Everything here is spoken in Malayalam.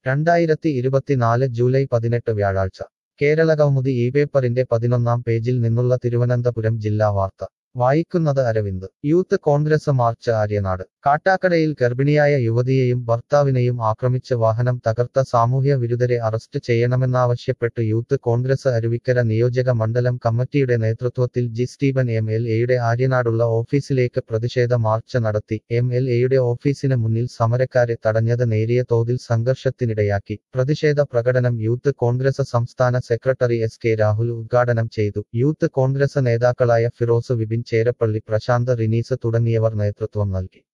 രണ്ടായിരത്തി ഇരുപത്തിനാല് ജൂലൈ പതിനെട്ട് വ്യാഴാഴ്ച കേരളകൗമുദി ഈ പേപ്പറിന്റെ പതിനൊന്നാം പേജിൽ നിന്നുള്ള തിരുവനന്തപുരം ജില്ലാ വാർത്ത വായിക്കുന്നത് Aravind youth congress march Aryanad കാട്ടാക്കടയിൽ ഗർഭിണിയായ യുവതിയെയും ഭർത്താവിനെയും ആക്രമിച്ച് വാഹനം തകർത്ത സാമൂഹ്യ വിരുദ്ധരെ അറസ്റ്റ് ചെയ്യണമെന്നാവശ്യപ്പെട്ട് യൂത്ത് കോൺഗ്രസ് അരുവിക്കര നിയോജക മണ്ഡലം കമ്മിറ്റിയുടെ നേതൃത്വത്തിൽ ജി സ്റ്റീവൻ എം എൽ എയുടെ ആര്യനാടുള്ള ഓഫീസിലേക്ക് പ്രതിഷേധ മാർച്ച് നടത്തി എം എൽ എയുടെ ഓഫീസിന് മുന്നിൽ സമരക്കാരെ തടഞ്ഞത് നേരിയ തോതിൽ സംഘർഷത്തിനിടയാക്കി പ്രതിഷേധ പ്രകടനം യൂത്ത് കോൺഗ്രസ് സംസ്ഥാന സെക്രട്ടറി എസ് കെ രാഹുൽ ഉദ്ഘാടനം ചെയ്തു യൂത്ത് കോൺഗ്രസ് നേതാക്കളായ ഫിറോസ് വിപിൻ ചേരപ്പള്ളി പ്രശാന്ത് റിനീസ് തുടങ്ങിയവർ നേതൃത്വം നൽകി